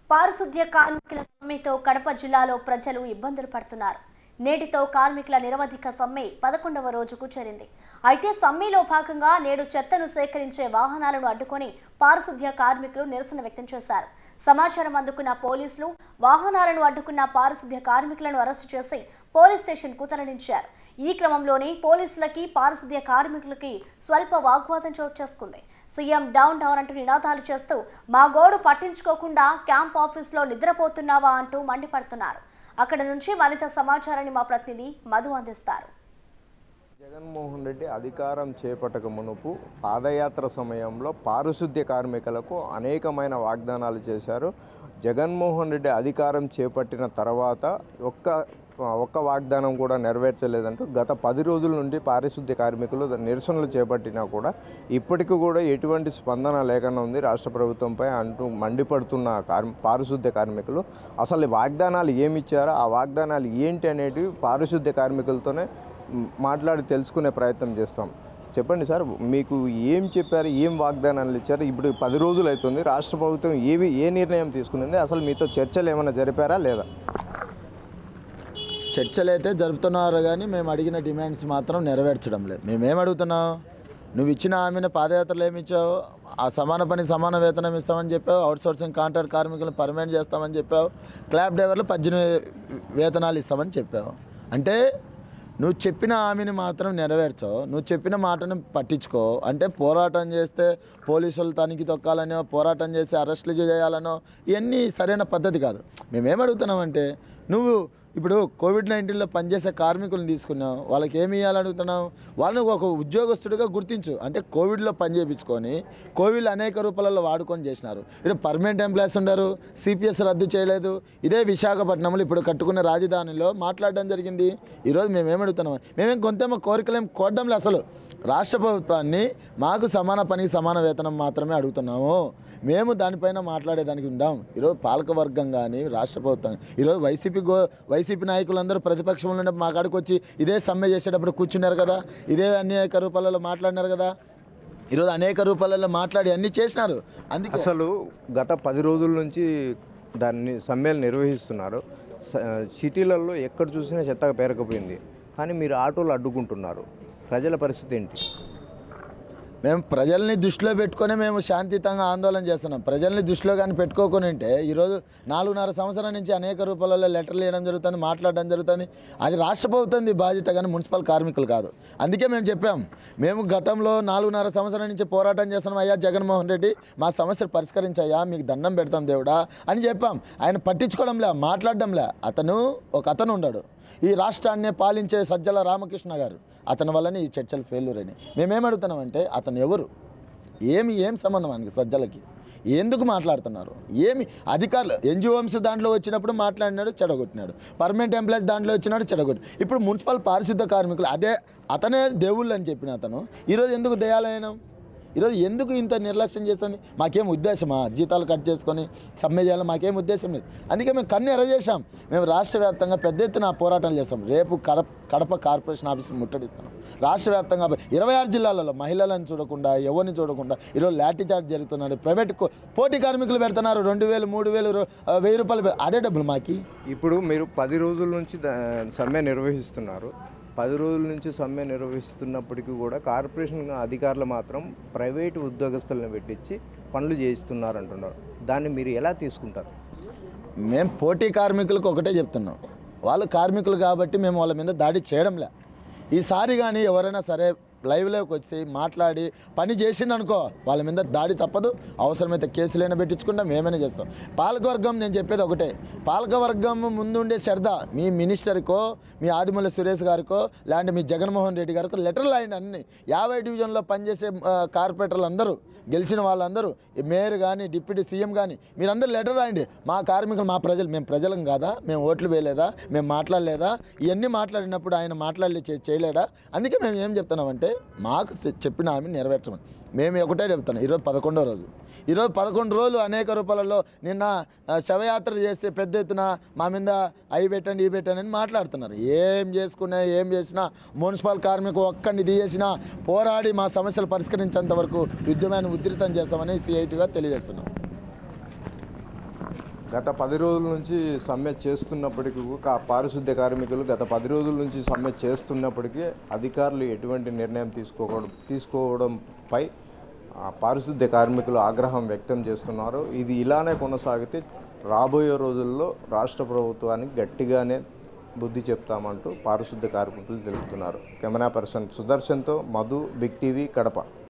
పారిశుద్ధ్య కార్మికుల సమ్మెతో కడప జిల్లాలో ప్రజలు ఇబ్బందులు పడుతున్నారు నేటితో కార్మికుల నిరవధిక సమ్మె పదకొండవ రోజుకు చేరింది అయితే సమ్మెలో భాగంగా నేడు చెత్తను సేకరించే వాహనాలను అడ్డుకొని పారిశుద్ధ్య కార్మికులు నిరసన వ్యక్తం చేశారు సమాచారం అందుకున్న పోలీసులు వాహనాలను అడ్డుకున్న పారిశుద్ధ్య కార్మికులను అరెస్టు చేసి పోలీస్ స్టేషన్ కు తరలించారు ఈ క్రమంలోనే పోలీసులకి పారిశుద్ధ్య కార్మికులకి స్వల్ప వాగ్వాదం చోటు చేసుకుంది సీఎం డౌన్ డౌన్ అంటూ నినాదాలు చేస్తూ మా గోడు పట్టించుకోకుండా క్యాంప్ ఆఫీస్లో నిద్రపోతున్నావా అంటూ మండిపడుతున్నారు అక్కడ నుంచి మరింత సమాచారాన్ని మా ప్రతినిధి మధు అందిస్తారు జగన్మోహన్ రెడ్డి అధికారం చేపట్టక మునుపు పాదయాత్ర సమయంలో పారిశుద్ధ్య కార్మికులకు అనేకమైన వాగ్దానాలు చేశారు జగన్మోహన్ రెడ్డి అధికారం చేపట్టిన తర్వాత ఒక్క ఒక్క వాగ్దానం కూడా నెరవేర్చలేదంటూ గత పది రోజుల నుండి పారిశుద్ధ్య కార్మికులు నిరసనలు చేపట్టినా కూడా ఇప్పటికీ కూడా ఎటువంటి స్పందన లేకుండా ఉంది రాష్ట్ర ప్రభుత్వంపై అంటూ మండిపడుతున్న కార్మి పారిశుద్ధ్య కార్మికులు అసలు ఈ వాగ్దానాలు ఏమి ఇచ్చారో ఆ వాగ్దానాలు ఏంటి అనేటివి పారిశుద్ధ్య కార్మికులతోనే మ్, మాట్లాడి తెలుసుకునే ప్రయత్నం చేస్తాం చెప్పండి సార్ మీకు ఏం చెప్పారు ఏం వాగ్దానాలు ఇచ్చారు ఇప్పుడు పది రోజులు అవుతుంది రాష్ట్ర ప్రభుత్వం ఏవి ఏ నిర్ణయం తీసుకునింది అసలు మీతో చర్చలు ఏమైనా జరిపారా లేదా చర్చలు అయితే జరుపుతున్నారు కానీ మేము అడిగిన డిమాండ్స్ మాత్రం నెరవేర్చడం లేదు మేమేం అడుగుతున్నావు నువ్వు ఇచ్చిన హామీని పాదయాత్రలు ఏమి ఇచ్చావు ఆ సమాన పని సమాన వేతనం ఇస్తామని చెప్పావు అవుట్ సోర్సింగ్ కాంట్రాక్ట్ కార్మికులను పర్మనెంట్ చేస్తామని చెప్పావు క్లాబ్ డ్రైవర్లు పద్దెనిమిది వేతనాలు ఇస్తామని చెప్పావు అంటే నువ్వు చెప్పిన హామీని మాత్రం నెరవేర్చవు నువ్వు చెప్పిన మాటను పట్టించుకో అంటే పోరాటం చేస్తే పోలీసులు తనిఖీ తొక్కాలనో పోరాటం చేసి అరెస్టులు చేయాలనో ఇవన్నీ సరైన పద్ధతి కాదు మేమేం అడుగుతున్నామంటే నువ్వు ఇప్పుడు కోవిడ్ నైన్టీన్లో పనిచేసే కార్మికులను తీసుకున్నావు వాళ్ళకి ఏమి ఇవ్వాలనుకుంటున్నావు వాళ్ళని ఒక ఉద్యోగస్తుడిగా గుర్తించు అంటే కోవిడ్లో పని చేయించుకొని కోవిడ్ అనేక రూపాలలో వాడుకొని చేసినారు ఇప్పుడు పర్మనెంట్ ఎంప్లాయీస్ ఉండరు సిపిఎస్ రద్దు చేయలేదు ఇదే విశాఖపట్నంలో ఇప్పుడు కట్టుకున్న రాజధానిలో మాట్లాడడం జరిగింది ఈరోజు మేమేం అడుగుతున్నాం మేమేం కొంతేమో కోరికలేం కోరడంలే అసలు రాష్ట్ర ప్రభుత్వాన్ని మాకు సమాన పనికి సమాన వేతనం మాత్రమే అడుగుతున్నాము మేము దానిపైన మాట్లాడేదానికి ఉండాం ఈరోజు పాలకవర్గం కానీ రాష్ట్ర ప్రభుత్వం ఈరోజు వైసీపీ గో వైసీపీ నాయకులందరూ ప్రతిపక్షంలో ఉన్నప్పుడు మా కాడికి వచ్చి ఇదే సమ్మె చేసేటప్పుడు కూర్చున్నారు కదా ఇదే అనేక రూపాలలో మాట్లాడినారు కదా ఈరోజు అనేక రూపాలలో మాట్లాడి అన్నీ చేసినారు అందుకే అసలు గత పది రోజుల నుంచి దాన్ని సమ్మెలు నిర్వహిస్తున్నారు స- సిటీలలో ఎక్కడ చూసినా చెత్తగా పేరకపోయింది కానీ మీరు ఆటోలు అడ్డుకుంటున్నారు ప్రజల పరిస్థితి ఏంటి మేము ప్రజల్ని దృష్టిలో పెట్టుకొని మేము శాంతియుతంగా ఆందోళన చేస్తున్నాం ప్రజల్ని దృష్టిలో కానీ పెట్టుకోకొని ఉంటే ఈరోజు నాలుగున్నర సంవత్సరాల నుంచి అనేక రూపాలలో లెటర్లు ఇవ్వడం జరుగుతుంది మాట్లాడడం జరుగుతుంది అది రాష్ట్ర ప్రభుత్వం బాధ్యత కానీ మున్సిపల్ కార్మికులు కాదు అందుకే మేము చెప్పాం మేము గతంలో నాలుగున్నర సంవత్సరాల నుంచి పోరాటం చేస్తున్నాం అయ్యా జగన్మోహన్ రెడ్డి మా సమస్యలు పరిష్కరించయ్యా మీకు దండం పెడతాం దేవుడా అని చెప్పాం ఆయన పట్టించుకోవడంలే మాట్లాడడంలే అతను ఒక అతను ఉన్నాడు ఈ రాష్ట్రాన్ని పాలించే సజ్జల రామకృష్ణ గారు అతని వల్లనే ఈ చర్చలు ఫెయిల్యూర్ అని మేమేం అడుగుతున్నామంటే అతను ఎవరు ఏమి ఏం సంబంధం ఆయనకి సజ్జలకి ఎందుకు మాట్లాడుతున్నారు ఏమి అధికారులు ఎన్జిఓమ్స్ దాంట్లో వచ్చినప్పుడు మాట్లాడినాడు చెడగొట్టినాడు పర్మనెంట్ ఎంప్లాయీస్ దాంట్లో వచ్చినాడు చెడగొట్టి ఇప్పుడు మున్సిపల్ పారిశుద్ధ కార్మికులు అదే అతనే దేవుళ్ళు అని చెప్పిన అతను ఈరోజు ఎందుకు దయాలయనం ఈరోజు ఎందుకు ఇంత నిర్లక్ష్యం చేస్తుంది మాకేం ఉద్దేశమా జీతాలు కట్ చేసుకొని సమ్మె చేయాలి మాకేం ఉద్దేశం లేదు అందుకే మేము కన్ను ఎరచేసాం మేము రాష్ట్ర వ్యాప్తంగా పెద్ద ఎత్తున పోరాటాలు చేస్తాం రేపు కడప కడప కార్పొరేషన్ ఆఫీస్ని ముట్టడిస్తాం రాష్ట్ర వ్యాప్తంగా ఇరవై ఆరు జిల్లాలలో మహిళలను చూడకుండా ఎవరిని చూడకుండా ఈరోజు లాఠీ చార్జ్ జరుగుతున్నది ప్రైవేట్ కో- పోటీ కార్మికులు పెడుతున్నారు రెండు వేలు మూడు వేలు రూ- ఆ, వెయ్యి రూపాయలు పె- అదే డబ్బులు మాకి ఇప్పుడు మీరు పది రోజుల నుంచి దా- సమ్మె నిర్వహిస్తున్నారు పది రోజుల నుంచి సమ్మె నిర్వహిస్తున్నప్పటికీ కూడా కార్పొరేషన్ అధికారులు మాత్రం ప్రైవేటు ఉద్యోగస్తులను పెట్టించి పనులు చేయిస్తున్నారు అంటున్నారు దాన్ని మీరు ఎలా తీసుకుంటారు మేము పోటీ కార్మికులకు ఒకటే చెప్తున్నాం వాళ్ళు కార్మికులు కాబట్టి మేము వాళ్ళ మీద దాడి చేయడంలే ఈసారి కానీ ఎవరైనా సరే లైవ్లోకి వచ్చి మాట్లాడి పని చేసిండు అనుకో వాళ్ళ మీద దాడి తప్పదు అవసరమైతే కేసులైనా పెట్టించుకుంటాం ఏమైనా చేస్తాం పాలకవర్గం నేను చెప్పేది ఒకటే పాలకవర్గం ముందుండే శ్రద్ధ మీ మినిస్టర్కో మీ ఆదిమూల సురేష్ గారికో లేదంటే మీ జగన్మోహన్ రెడ్డి గారికో లెటర్లు ఆయన అన్ని యాభై డివిజన్లో పనిచేసే ఆ, కార్పొరేటర్లు అందరూ గెలిచిన వాళ్ళందరూ ఈ మేయర్ కానీ డిప్యూటీ సీఎం కానీ మీరందరూ లెటర్ రాయండి మా కార్మికులు మా ప్రజలు మేము ప్రజలం కాదా మేము ఓట్లు వేయలేదా మేము మాట్లాడలేదా ఇవన్నీ మాట్లాడినప్పుడు ఆయన మాట్లాడలే చే- చేయలేడా అందుకే మేము ఏం చెప్తున్నామంటే మాకు చె- చెప్పిన హామీ నెరవేర్చమని మేము ఒకటే చెప్తున్నాం ఈరోజు పదకొండో రోజు ఈరోజు పదకొండు రోజులు అనేక రూపాయలలో నిన్న ఆ, శవయాత్ర చేస్తే పెద్ద ఎత్తున మా మీద అవి పెట్టండి ఇవి పెట్టండి అని మాట్లాడుతున్నారు ఏం చేసుకున్నా ఏం చేసినా మున్సిపల్ కార్మికు ఒక్కడిని తీసేసినా పోరాడి మా సమస్యలు పరిష్కరించేంత వరకు యుద్ధమైన ఉధృతం చేస్తామని సిఐటిగా తెలియజేస్తున్నాం గత పది రోజుల నుంచి సమ్మె చేస్తున్నప్పటికీ కూడా పారిశుద్ధ్య కార్మికులు గత పది రోజుల నుంచి సమ్మె చేస్తున్నప్పటికీ అధికారులు ఎటువంటి నిర్ణయం తీసుకోవడం తీసుకోవడంపై ఆ, పారిశుద్ధ్య కార్మికులు ఆగ్రహం వ్యక్తం చేస్తున్నారు ఇది ఇలానే కొనసాగితే రాబోయే రోజుల్లో రాష్ట్ర ప్రభుత్వానికి గట్టిగానే బుద్ధి చెప్తామంటూ పారిశుద్ధ్య కార్మికులు తెలుపుతున్నారు కెమెరా పర్సన్ సుదర్శన్తో మధు బిగ్ టీవీ కడప